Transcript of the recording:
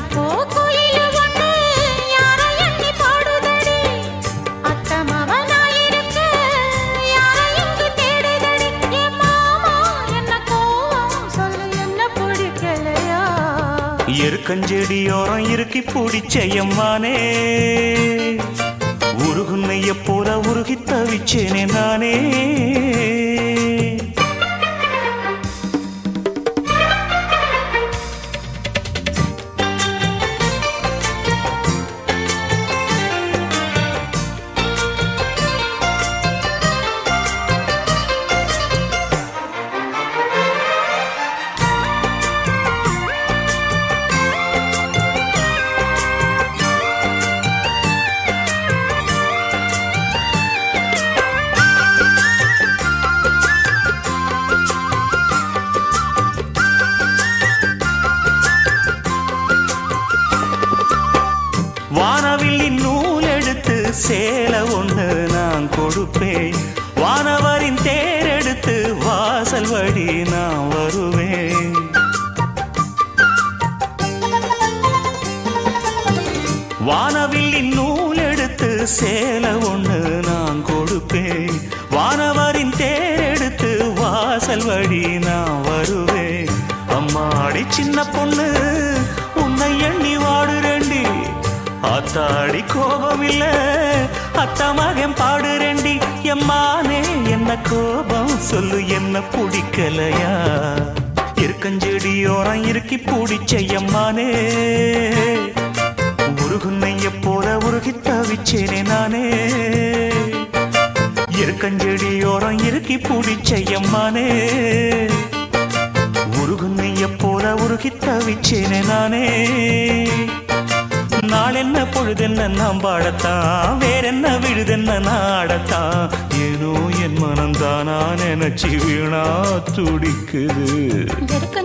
இப்போ கோயிலு ஒண்ணு யாரை எண்ணி பாடுதடி அத்தமவனாயிருக்க யாரை இங்கு தேடுதடி என் மாமா என்ன கோவம் சொல்லு என்ன பிடிக்கலையா எருக்கஞ்செடியோரம் இறுக்கி பிடிச்ச எம்மானே உருகுன்னைய போல உருகி தவிச்சேனே நானே வானவில்லின் நூல் எடுத்து சேலை ஒண்ணு நான் கொடுப்பேன் வானவரின் தேர் எடுத்து வாசல் வழி நான் வருவேன் வானவில்லின் நூல் எடுத்து சேலை ஒண்ணு நான் கொடுப்பேன் வானவரின் தேர் எடுத்து வாசல் வழி நான் வருவேன் அம்மாடி சின்ன பொண்ணு உன்னை எண்ணி வாடுறேண்டி ஆத்தாடி கோபம் இல்ல அத்த மகன் பாடுறேண்டி எம்மானே என்ன கோபம் சொல்லு என்ன பிடிக்கலையா இருக்கஞ்செடியோரம் இறுக்கி பிடிச்ச எம்மானே உருகுன்னைய போல உருகி தவிச்சேனே நானே இருக்கஞ்செடியோரம் இறுக்கி பிடிச்ச எம்மானே உருகுன்னைய போல உருகி தவிச்சேனே நானே நாளென்ன பொழுதென்ன நாம் பாடத்தான் வேறென்ன விழுதென்ன நாடத்தான் ஏனோ என் மனம்தானா நினைச்சு வீணா துடிக்குது வெறுக்க